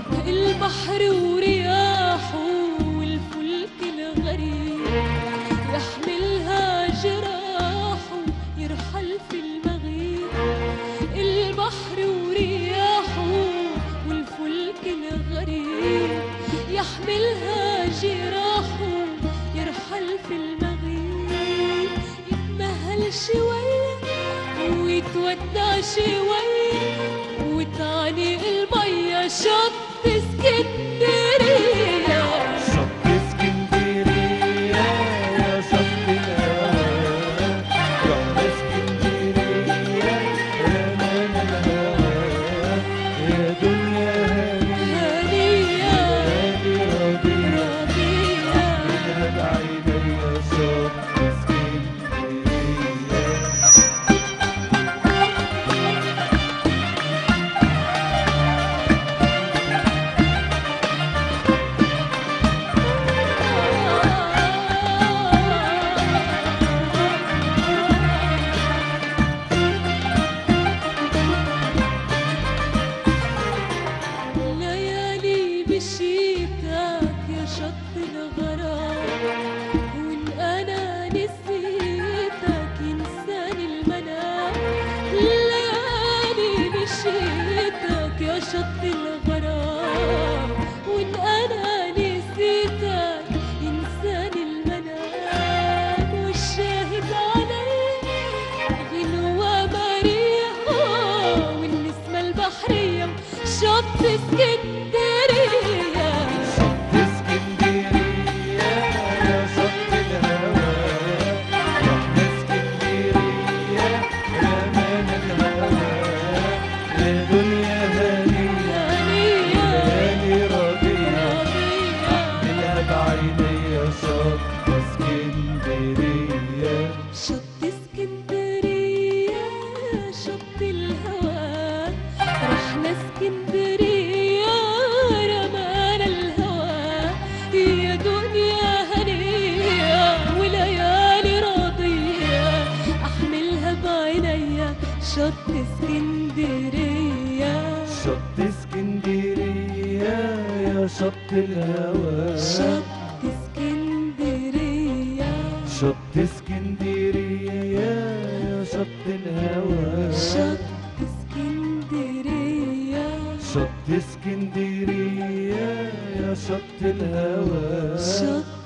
البحر ورياحه والفلك الغريب يحملها جراحه يرحل في المغيب البحر ورياحه والفلك الغريب يحملها جراحه يرحل في المغيب يتمهل شوية ويتودع شوية وتعني المية شط اسكندرية شط اسكندرية يا شط الهوى رحنا اسكندرية يا مان الهوى يا دنيا هانية هنية هاني راضية راضية منها بعيدة يا شط اسكندرية ليالي مشيتك يا شط الغرام وان انا نسيتك ينساني المنام ليالي مشيتك يا شط الغرام وان انا نسيتك ينساني المنام والشاهد علي غنوة ماريا والنسمة البحرية شط اسكندرية شط اسكندرية يا شط الهوى رحنا اسكندرية يا مان الهوى يا دنيا هانية هنية هاني راضية راضية منها بعيني يا شط اسكندرية شط اسكندرية شط الهوى رحنا اسكندرية رمانا الهوى يا دنيا هنية وليالي راضية أحملها بعينيا شط اسكندرية شط اسكندرية يا شط الهوى شط اسكندرية شط اسكندرية يا شط الهوى شط اسكندرية شط اسكندرية يا شط الهوى شط